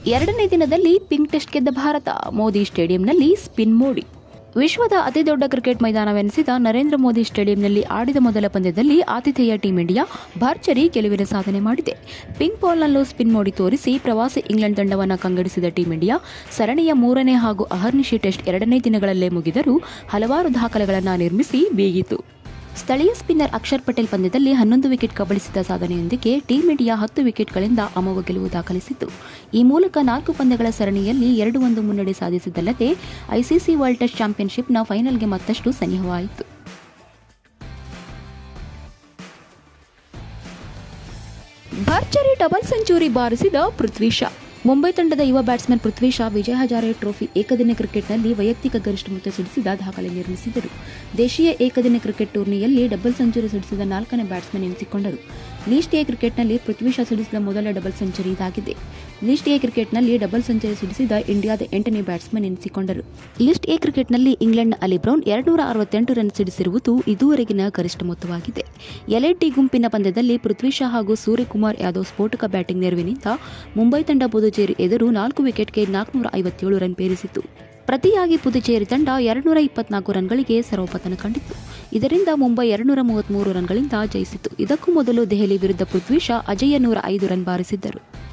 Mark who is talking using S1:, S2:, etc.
S1: ಎರಡನೇ ದಿನದಲ್ಲಿ pink test ಗೆದ್ದ ಭಾರತ ಮೋದಿ ಸ್ಟೇಡಿಯಂನಲ್ಲಿ ಸ್ಪಿನ್ ಮೋಡಿ ವಿಶ್ವದ ಅತಿದೊಡ್ಡ ಕ್ರಿಕೆಟ್ ಮೈದಾನವೆನಿಸಿದ ನರೇಂದ್ರ ಮೋದಿ ಸ್ಟೇಡಿಯಂನಲ್ಲಿ ಆಡಿದ ಮೊದಲ ಪಂದ್ಯದಲ್ಲಿ ಆತಿಥೇಯ ಟೀಂ ಇಂಡಿಯಾ ಭರ್ಜರಿ ಗೆಲುವಿನ ಸಾಧನೆ ಮಾಡಿದೆ ಪಿಂಕ್ ಬಾಲ್ನಲ್ಲೂ ಸ್ಪಿನ್ ಮೋಡಿ ತೋರಿಸಿ ಪ್ರವಾಸಿ ಇಂಗ್ಲೆಂಡ್ ತಂಡವನ್ನು ಕಂಗೆಡಿಸಿದ ಟೀಂ ಇಂಡಿಯಾ ಸರಣಿಯ ಮೂರನೇ ಹಾಗೂ ಅಹರ್ನಿಶಿ ಟೆಸ್ಟ್ ಎರಡನೇ ದಿನಗಳಲ್ಲೇ ಮುಗಿದರೂ ಹಲವಾರು ದಾಖಲೆಗಳನ್ನು ನಿರ್ಮಿಸಿ ಬೀಗಿತು ಸ್ಥಳೀಯ ಸ್ಪಿನ್ನರ್ ಅಕ್ಷರ್ ಪಟೇಲ್ ಪಂದ್ಯದಲ್ಲಿ ಹನ್ನೊಂದು ವಿಕೆಟ್ ಕಬಳಿಸಿದ ಸಾಧನೆಯೊಂದಿಗೆ ಟೀಂ ಇಂಡಿಯಾ ಹತ್ತು ವಿಕೆಟ್ಗಳಿಂದ ಅಮೋಘ ಗೆಲುವು ದಾಖಲಿಸಿತು ಈ ಮೂಲಕ ನಾಲ್ಕು ಪಂದ್ಯಗಳ ಸರಣಿಯಲ್ಲಿ ಎರಡು ಒಂದು ಮುನ್ನಡೆ ಸಾಧಿಸಿದ್ದಲ್ಲದೆ ಐಸಿಸಿ ವರ್ಲ್ಡ್ ಟೆಸ್ಟ್ ಚಾಂಪಿಯನ್ಶಿಪ್ನ ಫೈನಲ್ಗೆ ಮತ್ತಷ್ಟು ಸನಿಹವಾಯಿತು ಭರ್ಜರಿ ಡಬಲ್ ಸೆಂಚುರಿ ಬಾರಿಸಿದ ಪೃಥ್ವಿ ಶಾ ಮುಂಬೈ ತಂಡದ ಯುವ ಬ್ಯಾಟ್ಸ್ಮನ್ ಪೃಥ್ವಿ ಶಾ ವಿಜಯ್ ಹಜಾರೆ ಟ್ರೋಫಿ ಏಕದಿನ ಕ್ರಿಕೆಟ್ನಲ್ಲಿ ವೈಯಕ್ತಿಕ ಗರಿಷ್ಠ ಮೊತ್ತ ಸಿಡಿಸಿದ ದಾಖಲೆ ನಿರ್ಮಿಸಿದರು ದೇಶೀಯ ಏಕದಿನ ಕ್ರಿಕೆಟ್ ಟೂರ್ನಿಯಲ್ಲಿ ಡಬಲ್ ಸೆಂಚುರಿ ಸಿಡಿಸಿದ ನಾಲ್ಕನೇ ಬ್ಯಾಟ್ಸ್ಮನ್ ಎನಿಸಿಕೊಂಡರು ಲೀಸ್ಟ್ ಎ ಕ್ರಿಕೆಟ್ನಲ್ಲಿ ಪೃಥ್ವಿ ಶಾ ಸಿಡಿಸಿದ ಮೊದಲ ಡಬಲ್ ಸೆಂಚುರಿ ಇದಾಗಿದೆ ಲಿಸ್ಟ್ ಎ ಕ್ರಿಕೆಟ್ನಲ್ಲಿ ಡಬಲ್ ಸೆಂಚುರಿ ಸಿಡಿಸಿದ ಇಂಡಿಯಾದ ಎಂಟನೇ ಬ್ಯಾಟ್ಸ್ಮನ್ ಎನಿಸಿಕೊಂಡರು ಲಿಸ್ಟ್ ಎ ಕ್ರಿಕೆಟ್ನಲ್ಲಿ ಇಂಗ್ಲೆಂಡ್ನ ಅಲಿ ಬ್ರೌನ್ ಎರಡ್ನೂರ ಅರವತ್ತೆಂಟು ರನ್ ಸಿಡಿಸಿರುವುದು ಇದುವರೆಗಿನ ಗರಿಷ್ಠ ಮೊತ್ತವಾಗಿದೆ ಎಲ್ಎ ಟಿ ಗುಂಪಿನ ಪಂದ್ಯದಲ್ಲಿ ಪೃಥ್ವಿ ಶಾ ಹಾಗೂ ಸೂರ್ಯಕುಮಾರ್ ಯಾದವ್ ಸ್ಫೋಟಕ ಬ್ಯಾಟಿಂಗ್ ನೆರವಿನಿಂದ ಮುಂಬೈ ತಂಡ ಪುದುಚೇರಿ ಎದುರು ನಾಲ್ಕು ವಿಕೆಟ್ಗೆ ನಾಲ್ಕುನೂರ ಐವತ್ತೇಳು ರನ್ ಪೇರಿಸಿತು ಪ್ರತಿಯಾಗಿ ಪುದುಚೇರಿ ತಂಡ ಎರಡ್ನೂರ ಇಪ್ಪತ್ನಾಲ್ಕು ರನ್ಗಳಿಗೆ ಸರ್ವಪತನ ಕಂಡಿತ್ತು ಇದರಿಂದ ಮುಂಬೈ ಎರಡ್ನೂರ ಮೂವತ್ಮೂರು ರನ್ಗಳಿಂದ ಜಯಿಸಿತು ಇದಕ್ಕೂ ಮೊದಲು ದೆಹಲಿ ವಿರುದ್ಧ ಪೃಥ್ವಿ ಶಾ ಅಜೇಯ ನೂರ ಐದು ರನ್ ಬಾರಿಸಿದ್ದರು